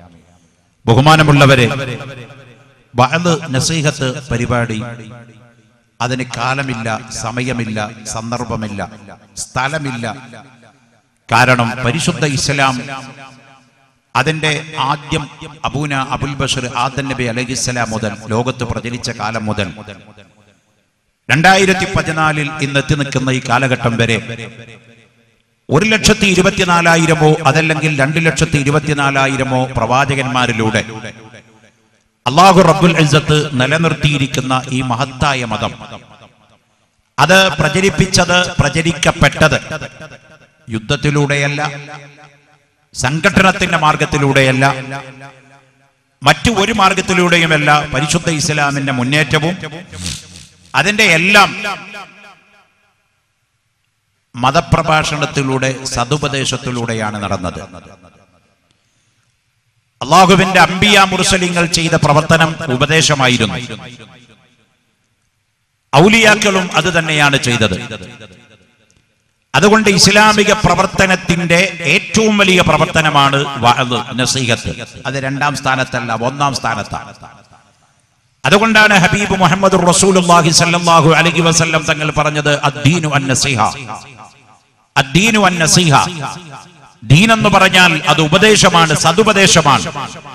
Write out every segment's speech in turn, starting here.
ബഹുമാനമുള്ളവരെ ബഅദ് നസീഹത്ത് പരിപാടി അതിന് കാലമില്ല സമയമില്ല സന്ദർഭമില്ല സ്ഥലമില്ല കാരണം പരിശുദ്ധ ഇസ്ലാം അതിന്റെ ആദ്യം അബൂന അബുൽ ബഷർ ആദൻ നബി അലഹിസ്സലാം മുതൽ ലോകത്ത് പ്രചരിച്ച കാലം മുതൽ രണ്ടായിരത്തി പതിനാലിൽ ഇന്ന് എത്തി നിൽക്കുന്ന ഈ കാലഘട്ടം വരെ ഒരു ലക്ഷത്തി ഇരുപത്തിനാലായിരമോ അതല്ലെങ്കിൽ രണ്ട് ലക്ഷത്തി ഇരുപത്തിനാലായിരമോ പ്രവാചകന്മാരിലൂടെ അള്ളാഹു റബ്ബുൽ ഇസ്സത്ത് നിലനിർത്തിയിരിക്കുന്ന ഈ മഹത്തായ മതം അത് പ്രചരിപ്പിച്ചത് പ്രചരിക്കപ്പെട്ടത് യുദ്ധത്തിലൂടെയല്ല സംഘടനത്തിന്റെ മാർഗത്തിലൂടെയല്ല മറ്റു ഒരു മാർഗത്തിലൂടെയുമല്ല പരിശുദ്ധ ഇസ്ലാമിന്റെ മുന്നേറ്റവും അതിന്റെ എല്ലാം മതപ്രഭാഷണത്തിലൂടെ സതുപദേശത്തിലൂടെയാണ് നടന്നത് അള്ളാഹുവിന്റെ അമ്പിയ മുർസലിങ്ങൾ ചെയ്ത പ്രവർത്തനം ഉപദേശമായിരുന്നു ഔലിയാക്കളും അത് തന്നെയാണ് ചെയ്തത് അതുകൊണ്ട് ഇസ്ലാമിക പ്രവർത്തനത്തിന്റെ ഏറ്റവും വലിയ പ്രവർത്തനമാണ് വഅദ്, നസീഹത്ത് അത് രണ്ടാം സ്ഥാനത്തല്ല ഒന്നാം സ്ഥാനത്താണ് അതുകൊണ്ടാണ് ഹബീബ് മുഹമ്മദ് റസൂലുള്ളാഹി സല്ലല്ലാഹു അലൈഹി വസല്ലം തങ്ങൾ പറഞ്ഞത് അദ്ദീനു അൻ നസീഹ അദ്ദീനു അൻ നസീഹ ദീൻ എന്ന് പറഞ്ഞാൽ അത് ഉപദേശമാണ് സതുപദേശമാണ്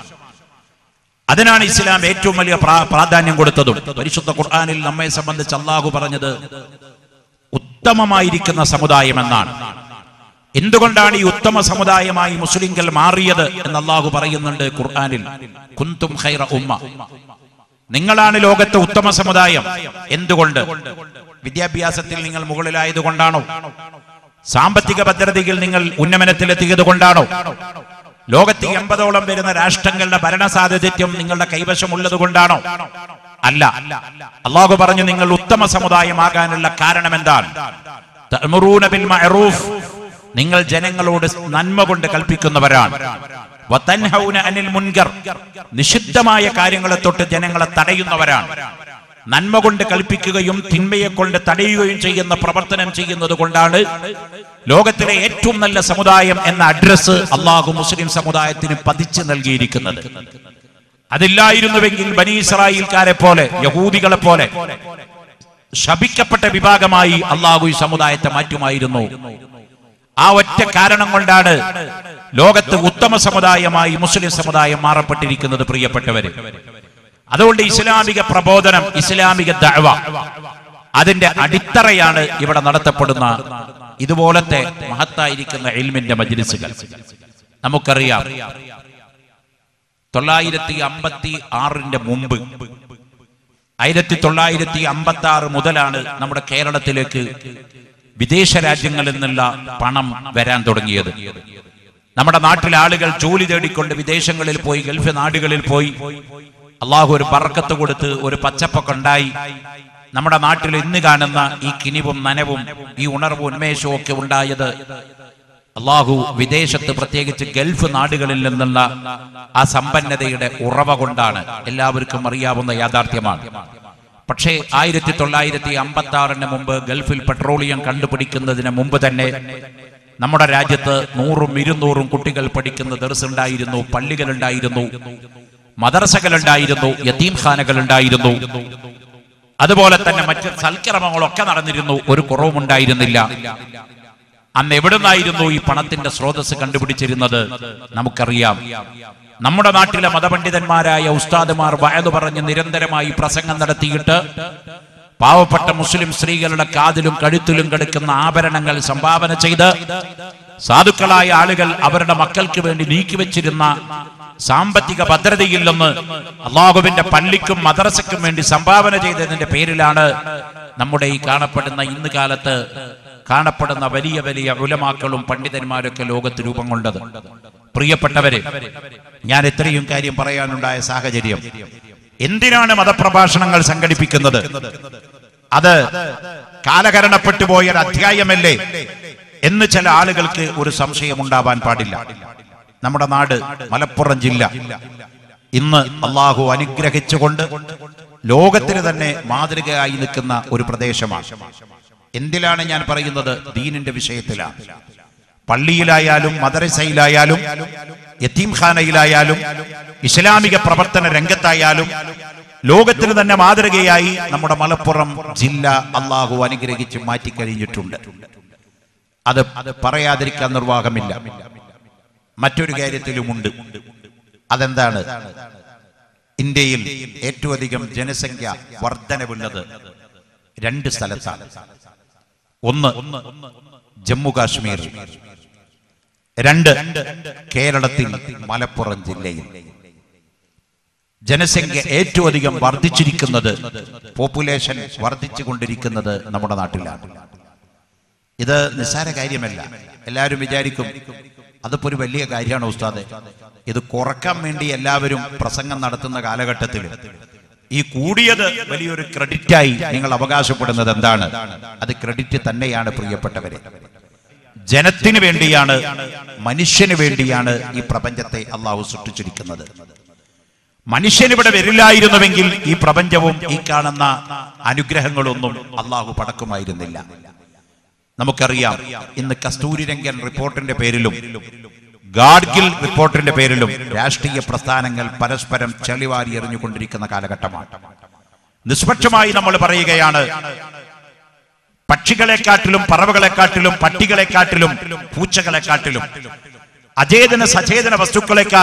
അതിനാണ് ഇസ്ലാം ഏറ്റവും വലിയ പ്രാ- പ്രാധാന്യം കൊടുത്തതും പരിശുദ്ധ ഖുർആനിൽ നമ്മെ സംബന്ധിച്ച് അള്ളാഹു പറഞ്ഞത് ഉത്തമമായിരിക്കുന്ന സമുദായം എന്നാണ് എന്തുകൊണ്ടാണ് ഈ ഉത്തമ സമുദായമായി മുസ്ലിങ്ങൾ മാറിയത് എന്ന് അള്ളാഹു പറയുന്നുണ്ട് ഖുർആനിൽ കുന്തും ഖൈറ ഉമ്മ നിങ്ങളാണ് ലോകത്തെ ഉത്തമ സമുദായം എന്തുകൊണ്ട് വിദ്യാഭ്യാസത്തിൽ നിങ്ങൾ മുകളിലായത് കൊണ്ടാണോ സാമ്പത്തിക ഭദ്രതയിൽ നിങ്ങൾ ഉന്നമനത്തിലെത്തിയത് കൊണ്ടാണോ ലോകത്ത് എൺപതോളം വരുന്ന രാഷ്ട്രങ്ങളുടെ ഭരണ സാധ്യത്യം നിങ്ങളുടെ കൈവശമുള്ളത് കൊണ്ടാണോ അല്ല അള്ളാഹു പറഞ്ഞു നിങ്ങൾ ഉത്തമ സമുദായമാകാനുള്ള കാരണം എന്താണ് തഅ്മുറൂന ബിൽ മഅറൂഫ് നിങ്ങൾ ജനങ്ങളോട് നന്മ കൊണ്ട് കൽപ്പിക്കുന്നവരാണ് വതൻഹൗന അനിൽ മുൻകർ നിഷിദ്ധമായ കാര്യങ്ങളെ തൊട്ട് ജനങ്ങളെ തടയുന്നവരാണ് നന്മ കൊണ്ട് കൽപ്പിക്കുകയും തിന്മയെ കൊണ്ട് തടയുകയും ചെയ്യുന്ന പ്രവർത്തനം ചെയ്യുന്നത് കൊണ്ടാണ് ലോകത്തിലെ ഏറ്റവും നല്ല സമുദായം എന്ന അഡ്രസ് അള്ളാഹു മുസ്ലിം സമുദായത്തിന് പതിച്ചു നൽകിയിരിക്കുന്നത് അതില്ലായിരുന്നുവെങ്കിൽ ബനി ഇസ്രായേൽക്കാരെ പോലെ യഹൂദികളെ പോലെ ശപിക്കപ്പെട്ട വിഭാഗമായി അള്ളാഹു ഈ സമുദായത്തെ മാറ്റുമായിരുന്നു ആ ഒറ്റ കാരണം കൊണ്ടാണ് ലോകത്ത് ഉത്തമ സമുദായമായി മുസ്ലിം സമുദായം മാറപ്പെട്ടിരിക്കുന്നത് പ്രിയപ്പെട്ടവര് അതുകൊണ്ട് ഇസ്ലാമിക പ്രബോധനം ഇസ്ലാമിക ദഅവ അതിന്റെ അടിത്തറയാണ് ഇവിടെ നടത്തപ്പെടുന്ന ഇതുപോലത്തെ മഹത്തായിരിക്കുന്ന ഇൽമിന്റെ മജ്ലിസുകൾ നമുക്കറിയാം തൊള്ളായിരത്തി അമ്പത്തി ആറിന്റെ മുമ്പ് ആയിരത്തി തൊള്ളായിരത്തി അമ്പത്തി ആറ് മുതലാണ് നമ്മുടെ കേരളത്തിലേക്ക് വിദേശ രാജ്യങ്ങളിൽ നിന്നുള്ള പണം വരാൻ തുടങ്ങിയത് നമ്മുടെ നാട്ടിലെ ആളുകൾ ജോലി തേടിക്കൊണ്ട് വിദേശങ്ങളിൽ പോയി ഗൾഫ് നാടുകളിൽ പോയി അള്ളാഹു ഒരു പറക്കത്ത് കൊടുത്ത് ഒരു പച്ചപ്പൊക്കെ ഉണ്ടായി നമ്മുടെ നാട്ടിൽ ഇന്ന് കാണുന്ന ഈ കിനിവും നനവും ഈ ഉണർവും ഉന്മേഷവും ഒക്കെ ഉണ്ടായത് അള്ളാഹു വിദേശത്ത് പ്രത്യേകിച്ച് ഗൾഫ് നാടുകളിൽ നിന്നുള്ള ആ സമ്പന്നതയുടെ ഉറവ കൊണ്ടാണ് എല്ലാവർക്കും അറിയാവുന്ന യാഥാർത്ഥ്യമാണ് പക്ഷേ ആയിരത്തി തൊള്ളായിരത്തി അമ്പത്തി ആറിന് മുമ്പ് ഗൾഫിൽ പെട്രോളിയം കണ്ടുപിടിക്കുന്നതിന് മുമ്പ് തന്നെ നമ്മുടെ രാജ്യത്ത് നൂറും ഇരുന്നൂറും കുട്ടികൾ പഠിക്കുന്ന ദർസ് ഉണ്ടായിരുന്നു പള്ളികളുണ്ടായിരുന്നു മദർസകളുണ്ടായിരുന്നു യത്തീംഖാനകൾ ഉണ്ടായിരുന്നു അതുപോലെ തന്നെ മറ്റ് സൽക്രമങ്ങളൊക്കെ നടന്നിരുന്നു ഒരു കുറവും ഉണ്ടായിരുന്നില്ല അന്ന് എവിടുന്നായിരുന്നു ഈ പണത്തിന്റെ സ്രോതസ് കണ്ടുപിടിച്ചിരുന്നത് നമുക്കറിയാം നമ്മുടെ നാട്ടിലെ മതപണ്ഡിതന്മാരായ ഉസ്താദുമാർ വയതു പറഞ്ഞ് നിരന്തരമായി പ്രസംഗം നടത്തിയിട്ട് പാവപ്പെട്ട മുസ്ലിം സ്ത്രീകളുടെ കാതിലും കഴുത്തിലും കിടക്കുന്ന ആഭരണങ്ങൾ സംഭാവന ചെയ്ത് സാധുക്കളായ ആളുകൾ അവരുടെ മക്കൾക്ക് വേണ്ടി നീക്കിവെച്ചിരുന്ന സാമ്പത്തിക ഭദ്രതയിൽ നിന്ന് അള്ളാഹുവിന്റെ പള്ളിക്കും മദ്രസയ്ക്കും വേണ്ടി സംഭാവന ചെയ്തതിന്റെ പേരിലാണ് നമ്മുടെ ഈ കാണപ്പെടുന്ന ഇന്ന് കാലത്ത് കാണപ്പെടുന്ന വലിയ വലിയ ഉലമാക്കളും പണ്ഡിതന്മാരൊക്കെ ലോകത്ത് രൂപം കൊണ്ടത് പ്രിയപ്പെട്ടവരെ ഞാൻ ഇത്രയും കാര്യം പറയാനുണ്ടായ സാഹചര്യം എന്തിനാണ് മതപ്രഭാഷണങ്ങൾ സംഘടിപ്പിക്കുന്നത് അത് കാലകരണപ്പെട്ടു പോയ ഒരു അധ്യായമല്ലേ എന്ന് ചില ആളുകൾക്ക് ഒരു സംശയം ഉണ്ടാവാൻ പാടില്ല നമ്മുടെ നാട് മലപ്പുറം ജില്ല ഇന്ന് അള്ളാഹു അനുഗ്രഹിച്ചുകൊണ്ട് ലോകത്തിന് തന്നെ മാതൃകയായി നിൽക്കുന്ന ഒരു പ്രദേശമാണ് എന്തിലാണ് ഞാൻ പറയുന്നത് ദീനിന്റെ വിഷയത്തിലാണ് പള്ളിയിലായാലും മദ്രസയിലായാലും യത്തീംഖാനയിലായാലും ഇസ്ലാമിക പ്രവർത്തന രംഗത്തായാലും ലോകത്തിന് തന്നെ മാതൃകയായി നമ്മുടെ മലപ്പുറം ജില്ല അള്ളാഹു അനുഗ്രഹിച്ച് മാറ്റിക്കഴിഞ്ഞിട്ടുണ്ട് അത് പറയാതിരിക്കാൻ നിർവാഹമില്ല മറ്റൊരു കാര്യത്തിലുമുണ്ട് അതെന്താണ് ഇന്ത്യയിൽ ഏറ്റവും അധികം ജനസംഖ്യ വർധനവുള്ളത് രണ്ട് സ്ഥലത്താണ് ഒന്ന് ജമ്മു കാശ്മീർ രണ്ട് കേരളത്തിൽ മലപ്പുറം ജില്ലയിൽ ജനസംഖ്യ ഏറ്റവും അധികം വർദ്ധിച്ചിരിക്കുന്നത് പോപ്പുലേഷൻ വർദ്ധിച്ചുകൊണ്ടിരിക്കുന്നത് നമ്മുടെ നാട്ടിലാണ് ഇത് നിസ്സാര കാര്യമല്ല എല്ലാവരും വിചാരിക്കും അതിപ്പോ ഒരു വലിയ കാര്യമാണ് ഉസ്താദെ ഇത് കുറക്കാൻ വേണ്ടി എല്ലാവരും പ്രസംഗം നടത്തുന്ന കാലഘട്ടത്തിൽ ഈ കൂടിയത് വലിയൊരു ക്രെഡിറ്റായി നിങ്ങൾ അവകാശപ്പെടുന്നത് എന്താണ് അത് ക്രെഡിറ്റ് തന്നെയാണ് പ്രിയപ്പെട്ടവരെ ജനത്തിന് വേണ്ടിയാണ് മനുഷ്യന് വേണ്ടിയാണ് ഈ പ്രപഞ്ചത്തെ അള്ളാഹു സൃഷ്ടിച്ചിരിക്കുന്നത് മനുഷ്യൻ ഇവിടെ വരില്ലായിരുന്നുവെങ്കിൽ ഈ പ്രപഞ്ചവും ഈ കാണുന്ന അനുഗ്രഹങ്ങളൊന്നും അള്ളാഹു പടക്കുമായിരുന്നില്ല നമുക്കറിയാം ഇന്ന് കസ്തൂരി രംഗൻ റിപ്പോർട്ടിന്റെ പേരിലും ഗാഡ്ഗിൽ റിപ്പോർട്ടിന്റെ പേരിലും രാഷ്ട്രീയ പ്രസ്ഥാനങ്ങൾ പരസ്പരം ചെളിവാരി എറിഞ്ഞുകൊണ്ടിരിക്കുന്ന കാലഘട്ടമാണ് നിഷ്പക്ഷമായി നമ്മൾ പറയുകയാണ് പക്ഷികളെക്കാട്ടിലും പറവകളെക്കാട്ടിലും പട്ടികളെക്കാട്ടിലും പൂച്ചകളെക്കാട്ടിലും അചേതന സചേതന വസ്തുക്കളെക്കാൾ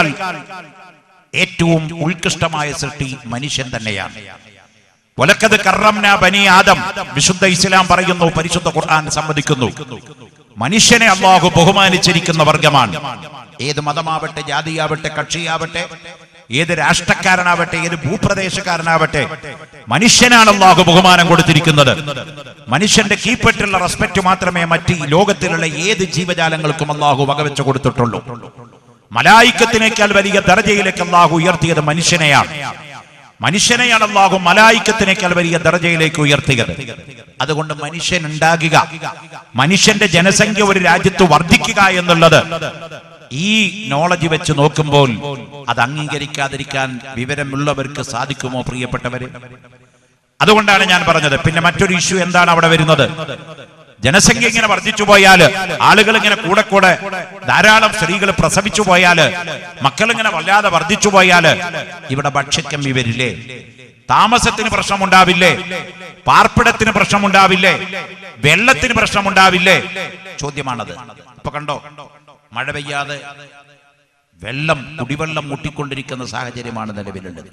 ഏറ്റവും ഉത്കൃഷ്ടമായ സൃഷ്ടി മനുഷ്യൻ തന്നെയാണ് ഒലക്കത് കറംന ബനി ആദം വിശുദ്ധ ഇസ്ലാം പറയുന്നു പരിശുദ്ധ ഖുർആൻ സമ്മതിക്കുന്നു മനുഷ്യനെ അള്ളാഹു ബഹുമാനിച്ചിരിക്കുന്ന വർഗമാണ് ഏത് മതമാവട്ടെ ജാതിയാവട്ടെ കക്ഷിയാവട്ടെ ഏത് രാഷ്ട്രക്കാരനാവട്ടെ ഏത് ഭൂപ്രദേശക്കാരനാവട്ടെ മനുഷ്യനാണ് അള്ളാഹു ബഹുമാനം കൊടുത്തിരിക്കുന്നത് മനുഷ്യന്റെ കീഴ്പ്പെട്ടുള്ള റെസ്പെക്ട് മാത്രമേ മറ്റ് ഈ ലോകത്തിലുള്ള ഏത് ജീവജാലങ്ങൾക്കും അള്ളാഹു വകവെച്ച് കൊടുത്തിട്ടുള്ളൂ മലായിക്കത്തിനേക്കാൾ വലിയ ദർജയിലേക്ക് അള്ളാഹു ഉയർത്തിയത് മനുഷ്യനെയാണ് മനുഷ്യനെയാണ് അള്ളാഹു മലായിക്കത്തിനേക്കാൾ വലിയ ദർജയിലേക്ക് ഉയർത്തിയത് അതുകൊണ്ട് മനുഷ്യൻ ഉണ്ടാകുക മനുഷ്യന്റെ ജനസംഖ്യ ഒരു രാജ്യത്ത് വർദ്ധിക്കുക എന്നുള്ളത് ഈ നോളജ് വെച്ച് നോക്കുമ്പോൾ അത് അംഗീകരിക്കാതിരിക്കാൻ വിവരമുള്ളവർക്ക് സാധിക്കുമോ പ്രിയപ്പെട്ടവരെ അതുകൊണ്ടാണ് ഞാൻ പറഞ്ഞത് പിന്നെ മറ്റൊരു ഇഷ്യൂ എന്താണ് അവിടെ വരുന്നത് ജനസംഖ്യ ഇങ്ങനെ വർദ്ധിച്ചു പോയാല് ആളുകൾ ഇങ്ങനെ കൂടെ കൂടെ ധാരാളം സ്ത്രീകൾ പ്രസവിച്ചു പോയാല് മക്കൾ ഇങ്ങനെ വല്ലാതെ വർദ്ധിച്ചു പോയാല് ഇവിടെ ഭക്ഷ്യക്കമ്മി വരില്ലേ താമസത്തിന് പ്രശ്നമുണ്ടാവില്ലേ പാർപ്പിടത്തിന് പ്രശ്നമുണ്ടാവില്ലേ വെള്ളത്തിന് പ്രശ്നമുണ്ടാവില്ലേ ചോദ്യമാണത് ഇപ്പൊ കണ്ടോ മഴ പെയ്യാതെ വെള്ളം കുടിവെള്ളം മുട്ടിക്കൊണ്ടിരിക്കുന്ന സാഹചര്യമാണ് നിലവിലുള്ളത്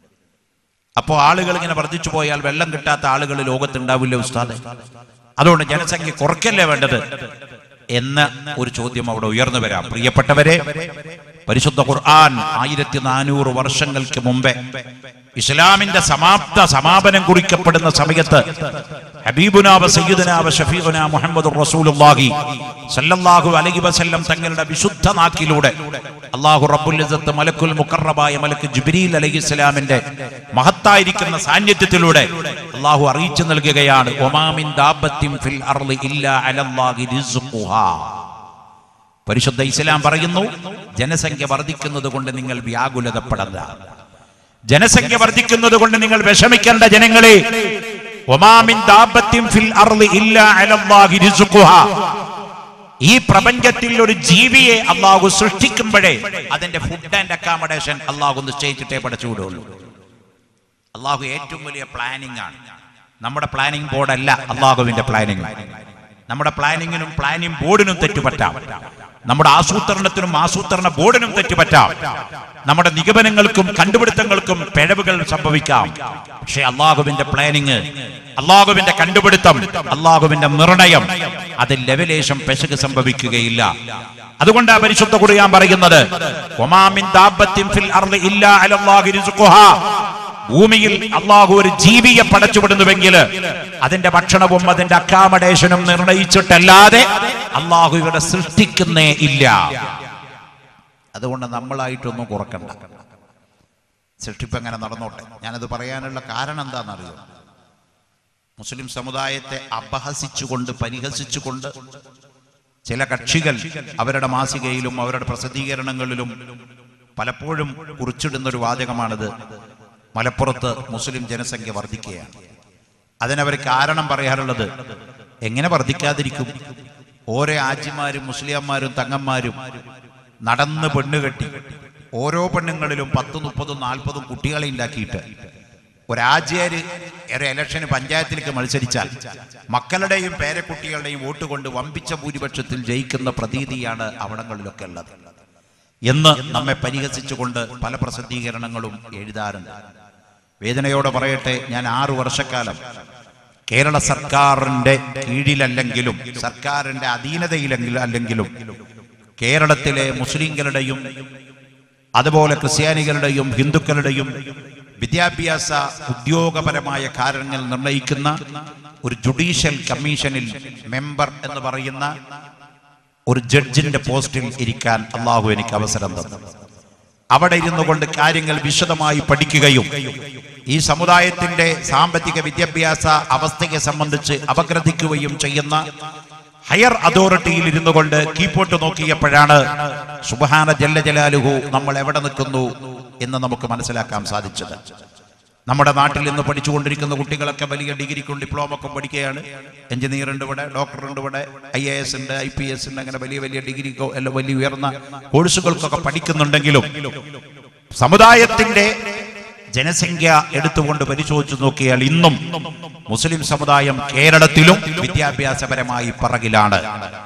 അപ്പോൾ ആളുകൾ ഇങ്ങനെ വർദ്ധിച്ചു പോയാൽ വെള്ളം കിട്ടാത്ത ആളുകൾ ലോകത്തുണ്ടാവില്ല ഉസ്താദെ അതുകൊണ്ട് ജനസംഖ്യ കുറയ്ക്കല്ലേ വേണ്ടത് എന്ന ഒരു ചോദ്യം അവിടെ ഉയർന്നു വരാം പ്രിയപ്പെട്ടവരെ പരിശുദ്ധ ഖുർആൻ ആയിരത്തി നാനൂറ് വർഷങ്ങൾക്ക് മുമ്പേ ഇസ്ലാമിന്റെ സമാപ്ത സമാപനം കുറിക്കപ്പെടുന്ന സമയത്ത് ഹബീബുനാവ സയ്യിദുനാവ ഷഫീഖുന മുഹമ്മദ് റസൂലുള്ളാഹി സല്ലല്ലാഹു അലൈഹി വസല്ലം തങ്ങളുടെ വിശുദ്ധ നാക്കിലൂടെ അള്ളാഹു റബ്ബുൽ ഇസ്സത്ത് മലക്കുൽ മുഖറബായ മലക്ക് ജിബ്രീൽ അലൈഹിസ്സലാമിന്റെ മഹത്തായിരിക്കുന്ന സാന്നിധ്യത്തിലൂടെ അള്ളാഹു അറിയിച്ചു നൽകുകയാണ് ഒമാമിൻ ദാബത്തിൻ ഫിൽ അർളി ഇല്ലാ അലല്ലാഹി റിസ്ഖുഹാ പരിശുദ്ധ ഇസ്ലാം പറയുന്നു ജനസംഖ്യ വർദ്ധിക്കുന്നത് കൊണ്ട് നിങ്ങൾ വ്യാകുലതപ്പെടണ്ട ജനസംഖ്യ വർദ്ധിക്കുന്നത് കൊണ്ട് നിങ്ങൾ വിഷമിക്കേണ്ട ജനങ്ങളെ ഒമാമിൻ ദാബത്തിൻ ഫിൽ അർളി ഇല്ലാ അലല്ലാഹി റിസ്ഖുഹാ ഈ പ്രപഞ്ചത്തിൽ ഒരു ജീവിയെ അള്ളാഹു സൃഷ്ടിക്കുമ്പോഴേ അതിന്റെ ഫുഡ് ആൻഡ് അക്കോമഡേഷൻ അള്ളാഹു നിശ്ചയിച്ചിട്ടേ പഠിച്ചുവിടുള്ളൂ അള്ളാഹു ഏറ്റവും വലിയ പ്ലാനിംഗ് ആണ് നമ്മുടെ പ്ലാനിംഗ് ബോർഡല്ല അള്ളാഹുവിന്റെ പ്ലാനിംഗ് നമ്മുടെ പ്ലാനിങ്ങിനും പ്ലാനിംഗ് ബോർഡിനും തെറ്റുപറ്റാം നമ്മുടെ ആസൂത്രണത്തിനും ആസൂത്രണ ബോർഡിനും തെറ്റുപറ്റാം നമ്മുടെ നിഗമനങ്ങൾക്കും കണ്ടുപിടുത്തങ്ങൾക്കും പിഴവുകൾ സംഭവിക്കാം പക്ഷെ അള്ളാഹുവിന്റെ പ്ലാനിങ് അള്ളാഹുവിന്റെ കണ്ടുപിടുത്തം അള്ളാഹുവിന്റെ നിർണയം അതിൽ ലെവലേശം പെശക് സംഭവിക്കുകയില്ല അതുകൊണ്ടാണ് പരിശുദ്ധ കുറിയാൻ പറയുന്നത് ഒമാമിൻ ദാബത്തിൻ ഫിൽ അർളി ഇല്ലാ അലല്ലാഹി റിസ്ഖുഹാ ഭൂമിയിൽ അള്ളാഹു ഒരു ജീവിയെ പടച്ചുവിടുന്നുവെങ്കിൽ അതിന്റെ ഭക്ഷണവും അതിന്റെ അക്കാമഡേഷനും നിർണയിച്ചിട്ടല്ലാതെ അള്ളാഹു ഇവിടെ സൃഷ്ടിക്കുന്നേ ഇല്ല അതുകൊണ്ട് നമ്മളായിട്ടൊന്നും കുറക്കണ്ട സൃഷ്ടിപ്പ് എങ്ങനെ നടന്നോട്ടെ ഞാനത് പറയാനുള്ള കാരണം എന്താണെന്നറിയോ മുസ്ലിം സമുദായത്തെ അപഹസിച്ചുകൊണ്ട് പരിഹസിച്ചുകൊണ്ട് ചില കക്ഷികൾ അവരുടെ മാസികയിലും അവരുടെ പ്രസിദ്ധീകരണങ്ങളിലും പലപ്പോഴും കുറിച്ചിടുന്ന ഒരു വാചകമാണിത് മലപ്പുറത്ത് മുസ്ലിം ജനസംഖ്യ വർദ്ധിക്കുകയാണ് അതിനവർ കാരണം പറയാറുള്ളത് എങ്ങനെ വർദ്ധിക്കാതിരിക്കും ഓരോ ആജിമാരും മുസ്ലിംമാരും തങ്ങന്മാരും നടന്ന് പെണ്ണ് കെട്ടി ഓരോ പെണ്ണുങ്ങളിലും പത്തും മുപ്പതും നാൽപ്പതും കുട്ടികളെ ഉണ്ടാക്കിയിട്ട് ഒരാജ്യാര് ഒരു ഇലക്ഷന് പഞ്ചായത്തിലേക്ക് മത്സരിച്ചാൽ മക്കളുടെയും പേരക്കുട്ടികളുടെയും വോട്ട് കൊണ്ട് വമ്പിച്ച ഭൂരിപക്ഷത്തിൽ ജയിക്കുന്ന പ്രതീതിയാണ് അവിടങ്ങളിലൊക്കെ ഉള്ളത് എന്ന് നമ്മെ പരിഹസിച്ചുകൊണ്ട് പല പ്രസിദ്ധീകരണങ്ങളും എഴുതാറുണ്ട് വേദനയോടെ പറയട്ടെ ഞാൻ ആറു വർഷക്കാലം കേരള സർക്കാരിന്റെ കീഴിലല്ലെങ്കിലും സർക്കാരിന്റെ അധീനതയിലെങ്കിലും അല്ലെങ്കിലും കേരളത്തിലെ മുസ്ലിങ്ങളുടെയും അതുപോലെ ക്രിസ്ത്യാനികളുടെയും ഹിന്ദുക്കളുടെയും വിദ്യാഭ്യാസ ഉദ്യോഗപരമായ കാര്യങ്ങൾ നിർണയിക്കുന്ന ഒരു ജുഡീഷ്യൽ കമ്മീഷനിൽ മെമ്പർ എന്ന് പറയുന്ന ഒരു ജഡ്ജിന്റെ പോസ്റ്റിൽ ഇരിക്കാൻ അള്ളാഹു എനിക്ക് അവസരം തന്നു അവിടെ ഇരുന്നു കൊണ്ട് കാര്യങ്ങൾ വിശദമായി പഠിക്കുകയും ഈ സമുദായത്തിന്റെ സാമ്പത്തിക വിദ്യാഭ്യാസ അവസ്ഥയെ സംബന്ധിച്ച് അപഗ്രഥിക്കുകയും ചെയ്യുന്ന ഹയർ അതോറിറ്റിയിൽ ഇരുന്നു കൊണ്ട് കീപ്പോട്ട് നോക്കിയപ്പോഴാണ് സുബഹാന ജല്ല ജലാലുഹു നമ്മൾ എവിടെ നിൽക്കുന്നു എന്ന് നമുക്ക് മനസ്സിലാക്കാൻ സാധിച്ചത് നമ്മുടെ നാട്ടിൽ ഇന്ന് പഠിച്ചുകൊണ്ടിരിക്കുന്ന കുട്ടികളൊക്കെ വലിയ ഡിഗ്രിക്കും ഡിപ്ലോമക്കും പഠിക്കുകയാണ് എഞ്ചിനീയർ ഉണ്ട് ഇവിടെ ഡോക്ടർ ഉണ്ട് ഇവിടെ ഐ എ എസ് ഉണ്ട് ഐ പി എസ് ഉണ്ട് അങ്ങനെ വലിയ വലിയ ഡിഗ്രിക്കോ എല്ലാം വലിയ ഉയർന്ന കോഴ്സുകൾക്കൊക്കെ പഠിക്കുന്നുണ്ടെങ്കിലും സമുദായത്തിന്റെ ജനസംഖ്യ എടുത്തുകൊണ്ട് പരിശോധിച്ചു നോക്കിയാൽ ഇന്നും മുസ്ലിം സമുദായം കേരളത്തിലും വിദ്യാഭ്യാസപരമായി പറകിലാണ്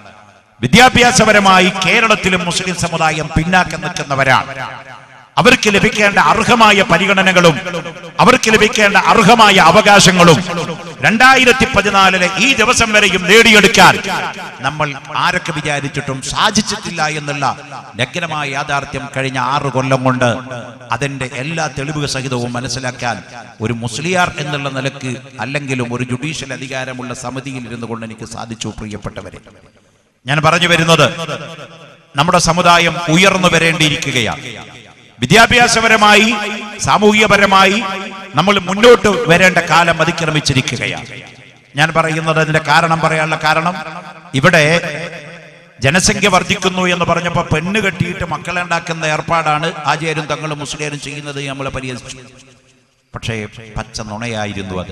വിദ്യാഭ്യാസപരമായി കേരളത്തിലും മുസ്ലിം സമുദായം പിന്നാക്കം നിൽക്കുന്നവരാണ് അവർക്ക് ലഭിക്കേണ്ട അർഹമായ പരിഗണനകളും അവർക്ക് ലഭിക്കേണ്ട അർഹമായ അവകാശങ്ങളും രണ്ടായിരത്തി പതിനാലിലെ ഈ ദിവസം വരെയും നേടിയെടുക്കാൻ നമ്മൾ ആരൊക്കെ വിചാരിച്ചിട്ടും സാധിച്ചിട്ടില്ല എന്നുള്ള നഗ്നമായ യാഥാർത്ഥ്യം കഴിഞ്ഞ ആറ് കൊല്ലം കൊണ്ട് അതിന്റെ എല്ലാ തെളിവ് സഹിതവും മനസ്സിലാക്കാൻ ഒരു മുസ്ലിയാർ എന്നുള്ള നിലക്ക് അല്ലെങ്കിലും ഒരു ജുഡീഷ്യൽ അധികാരമുള്ള സമിതിയിൽ ഇരുന്നു കൊണ്ട് എനിക്ക് സാധിച്ചു പ്രിയപ്പെട്ടവരെ ഞാൻ പറഞ്ഞു വരുന്നത് നമ്മുടെ സമുദായം ഉയർന്നു വരേണ്ടിയിരിക്കുകയാണ് വിദ്യാഭ്യാസപരമായി സാമൂഹികപരമായി നമ്മൾ മുന്നോട്ട് വരേണ്ട കാലം അതിക്രമിച്ചിരിക്കുകയാണ് ഞാൻ പറയുന്നത് അതിന്റെ കാരണം പറയാനുള്ള കാരണം ഇവിടെ ജനസംഖ്യ വർദ്ധിക്കുന്നു എന്ന് പറഞ്ഞപ്പോൾ പെണ്ണ് കെട്ടിയിട്ട് മക്കളെ ഉണ്ടാക്കുന്ന ഏർപ്പാടാണ് ആചാര്യം തങ്ങളും മുസ്ലിയാരും ചെയ്യുന്നത് നമ്മൾ പരിഹസിച്ചു പക്ഷേ പച്ച നുണയായിരുന്നു അത്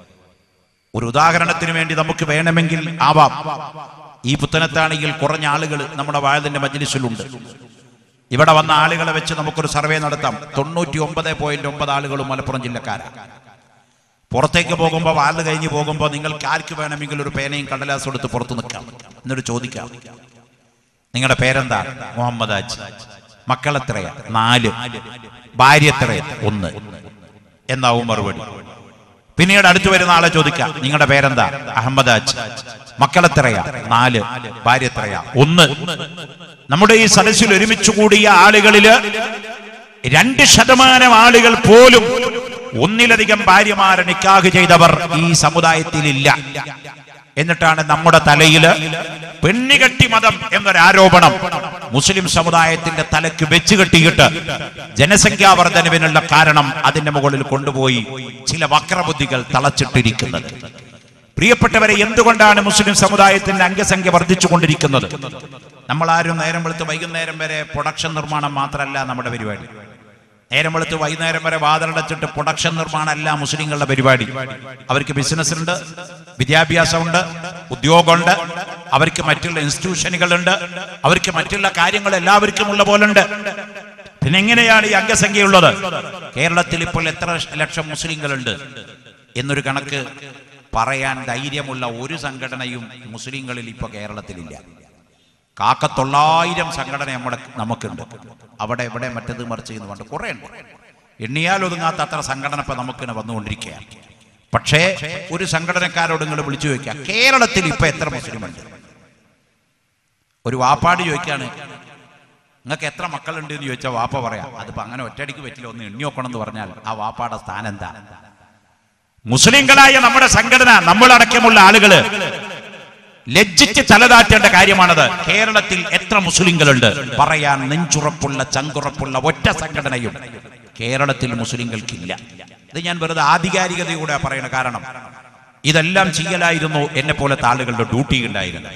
ഒരു ഉദാഹരണത്തിന് വേണ്ടി നമുക്ക് വേണമെങ്കിൽ ആവാം ഈ പുത്തനത്താണെങ്കിൽ കുറഞ്ഞ ആളുകൾ നമ്മുടെ വാഴതിന്റെ മജ്ലിസിലുണ്ട് ഇവിടെ വന്ന ആളുകളെ വെച്ച് നമുക്കൊരു സർവേ നടത്താം തൊണ്ണൂറ്റി ഒമ്പത് പോയിന്റ് ഒമ്പത് ആളുകളും മലപ്പുറം ജില്ലക്കാരാണ് പുറത്തേക്ക് പോകുമ്പോൾ വാല് കഴിഞ്ഞ് പോകുമ്പോൾ നിങ്ങൾക്ക് ആർക്ക് വേണമെങ്കിൽ ഒരു പേനയും കടലാസും എടുത്ത് പുറത്ത് നിൽക്കാം എന്നിട്ട് ചോദിക്കാം നിങ്ങളുടെ പേരെന്താ മുഹമ്മദ് ആജ് മക്കൾ എത്രയാ നാല് ഭാര്യ എത്രയാ ഒന്ന് എന്നാവും മറുപടി പിന്നീട് അടുത്തു വരുന്ന ആളെ ചോദിക്കാം നിങ്ങളുടെ പേരെന്താ അഹമ്മദ് ആജ് മക്കൾ എത്രയാ നാല് ഭാര്യ എത്രയാ ഒന്ന് നമ്മുടെ ഈ സദസ്സിൽ ഒരുമിച്ച് കൂടിയ ആളുകളില് രണ്ട് ശതമാനം ആളുകൾ പോലും ഒന്നിലധികം ഭാര്യമാരെ നിക്കാഹ് ചെയ്തവർ ഈ സമുദായത്തിലില്ല എന്നിട്ടാണ് നമ്മുടെ തലയില് പെണ്ണികെട്ടി മതം എന്നൊരാരോപണം മുസ്ലിം സമുദായത്തിന്റെ തലക്ക് വെച്ച് കെട്ടിയിട്ട് ജനസംഖ്യാ വർധനവിനുള്ള കാരണം അതിന്റെ മുകളിൽ കൊണ്ടുപോയി ചില വക്രബുദ്ധികൾ തളച്ചിട്ടിരിക്കുന്നത് പ്രിയപ്പെട്ടവരെ എന്തുകൊണ്ടാണ് മുസ്ലിം സമുദായത്തിന്റെ അംഗസംഖ്യ വർദ്ധിച്ചുകൊണ്ടിരിക്കുന്നത് നമ്മൾ ആരും നേരം വെളുത്ത് വൈകുന്നേരം വരെ പ്രൊഡക്ഷൻ നിർമ്മാണം മാത്രമല്ല നമ്മുടെ പരിപാടി നേരം വെളുത്ത് വൈകുന്നേരം വരെ വാതിലടച്ചിട്ട് പ്രൊഡക്ഷൻ നിർമ്മാണമല്ല മുസ്ലിങ്ങളുടെ പരിപാടി അവർക്ക് ബിസിനസ് ഉണ്ട് വിദ്യാഭ്യാസമുണ്ട് ഉദ്യോഗമുണ്ട് അവർക്ക് മറ്റുള്ള ഇൻസ്റ്റിറ്റ്യൂഷനുകളുണ്ട് അവർക്ക് മറ്റുള്ള കാര്യങ്ങൾ എല്ലാവർക്കും ഉള്ള പോലുണ്ട് പിന്നെ എങ്ങനെയാണ് ഈ അംഗസംഖ്യയുള്ളത് കേരളത്തിൽ ഇപ്പോൾ എത്ര ലക്ഷം മുസ്ലിങ്ങളുണ്ട് എന്നൊരു കണക്ക് പറയാൻ ധൈര്യമുള്ള ഒരു സംഘടനയും മുസ്ലിങ്ങളിൽ ഇപ്പൊ കേരളത്തിലില്ല കാക്കത്തൊള്ളായിരം സംഘടന നമ്മുടെ നമുക്കുണ്ട് അവിടെ ഇവിടെ മറ്റത് മറിച്ച് എന്ന് പറഞ്ഞിട്ട് കുറേ ഉണ്ട് എണ്ണിയാൽ ഒതുങ്ങാത്ത അത്ര സംഘടന ഇപ്പൊ നമുക്കിങ്ങനെ വന്നുകൊണ്ടിരിക്കുകയാണ് പക്ഷേ ഒരു സംഘടനക്കാരോട് നിങ്ങൾ വിളിച്ചു ചോദിക്കുക കേരളത്തിൽ ഇപ്പൊ എത്ര മുസ്ലിം ഉണ്ട് ഒരു വാപ്പാട് ചോദിക്കാണ് നിങ്ങൾക്ക് എത്ര മക്കളുണ്ട് എന്ന് ചോദിച്ചാൽ വാപ്പ പറയാം അതിപ്പോ അങ്ങനെ ഒറ്റയടിക്ക് പറ്റില്ല ഒന്ന് എണ്ണി നോക്കണം എന്ന് പറഞ്ഞാൽ ആ വാപ്പാടെ സ്ഥാനം എന്താ മുസ്ലിങ്ങളായ നമ്മുടെ സംഘടന നമ്മളടക്കമുള്ള ആളുകള് ലജ്ജിച്ച് തലതാറ്റേണ്ട കാര്യമാണത് കേരളത്തിൽ എത്ര മുസ്ലിങ്ങളുണ്ട് പറയാൻ നെഞ്ചുറപ്പുള്ള ചങ്കുറപ്പുള്ള ഒറ്റ സംഘടനയും കേരളത്തിൽ മുസ്ലിങ്ങൾക്കില്ല ഇത് ഞാൻ വെറുതെ ആധികാരികതയോടെ പറയണ കാരണം ഇതെല്ലാം ചെയ്യലായിരുന്നു എന്നെ പോലത്തെ ആളുകളുടെ ഡ്യൂട്ടി ഉണ്ടായിരുന്നത്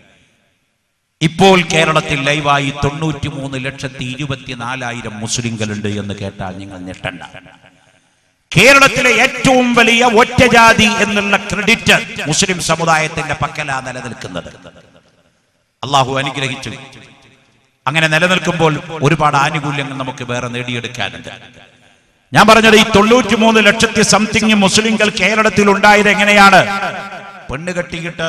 ഇപ്പോൾ കേരളത്തിൽ ലൈവായി തൊണ്ണൂറ്റി മൂന്ന് ലക്ഷത്തി ഇരുപത്തിനാലായിരം മുസ്ലിങ്ങളുണ്ട് എന്ന് കേട്ടാൽ നിങ്ങൾ ഞെട്ടണ്ട കേരളത്തിലെ ഏറ്റവും വലിയ ഒറ്റജാതി എന്നുള്ള ക്രെഡിറ്റ് മുസ്ലിം സമുദായത്തിന്റെ പക്കലാ നിലനിൽക്കുന്നത് അള്ളാഹു അനുഗ്രഹിച്ചു അങ്ങനെ നിലനിൽക്കുമ്പോൾ ഒരുപാട് ആനുകൂല്യങ്ങൾ നമുക്ക് വേറെ നേടിയെടുക്കാനുണ്ട് ഞാൻ പറഞ്ഞത് ഈ തൊണ്ണൂറ്റി മൂന്ന് ലക്ഷത്തി സംതിങ് മുസ്ലിങ്ങൾ കേരളത്തിൽ ഉണ്ടായത് എങ്ങനെയാണ് പെണ്ണ് കെട്ടിയിട്ട്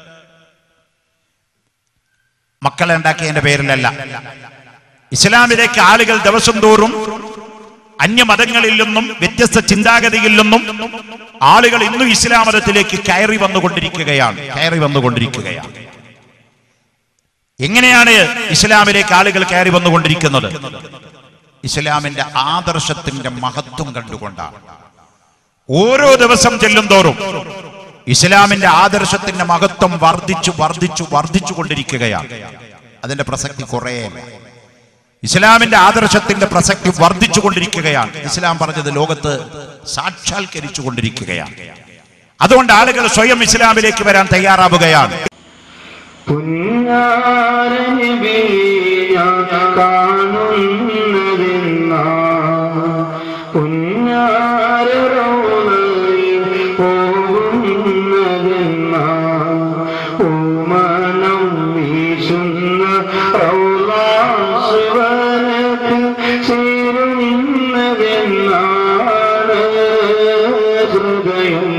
മക്കളെ ഉണ്ടാക്കിയതിന്റെ പേരിലല്ല ഇസ്ലാമിലേക്ക് ആളുകൾ ദിവസം തോറും അന്യമതങ്ങളിൽ നിന്നും വ്യത്യസ്ത ചിന്താഗതിയിൽ നിന്നും ആളുകൾ ഇന്നും ഇസ്ലാം മതത്തിലേക്ക് കയറി വന്നുകൊണ്ടിരിക്കുകയാണ് കയറി വന്നുകൊണ്ടിരിക്കുകയാണ് എങ്ങനെയാണ് ഇസ്ലാമിലേക്ക് ആളുകൾ കയറി വന്നുകൊണ്ടിരിക്കുന്നത് ഇസ്ലാമിന്റെ ആദർശത്തിന്റെ മഹത്വം കണ്ടുകൊണ്ടാണ് ഓരോ ദിവസം ചെല്ലും തോറും ഇസ്ലാമിന്റെ ആദർശത്തിന്റെ മഹത്വം വർദ്ധിച്ചു വർദ്ധിച്ചു വർദ്ധിച്ചു കൊണ്ടിരിക്കുകയാണ് അതിന്റെ പ്രസക്തി കുറേയല്ല ഇസ്ലാമിന്റെ ആദർശത്തിന്റെ പ്രസക്തി വർദ്ധിച്ചു കൊണ്ടിരിക്കുകയാണ് ഇസ്ലാം പറഞ്ഞത് ലോകത്ത് സാക്ഷാത്കരിച്ചു കൊണ്ടിരിക്കുകയാണ് അതുകൊണ്ട് ആളുകൾ സ്വയം ഇസ്ലാമിലേക്ക് വരാൻ തയ്യാറാവുകയാണ് പുഞ്ഞാരനിബിയ കാണുന്നതെന്ന പുഞ്ഞാരറോണയിൽ പോകുന്നതെന്ന ഓമനം വീശുന്ന റൗലാശിവനത്തിൽ ചേരുന്നതെന്നാണ് ഹൃദയം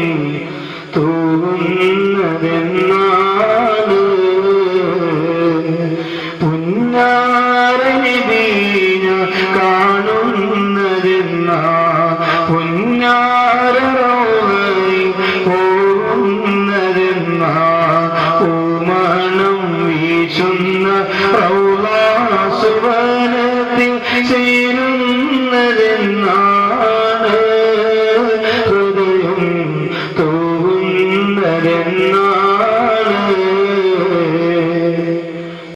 തൂങ്ങുന്നതെന്നാണ് പുന്നാരനിബീന കാണുന്നതെന്ന പുന്നാരോഹരി പോകുന്നതെന്ന ഓമണം വീശുന്ന റൗലാ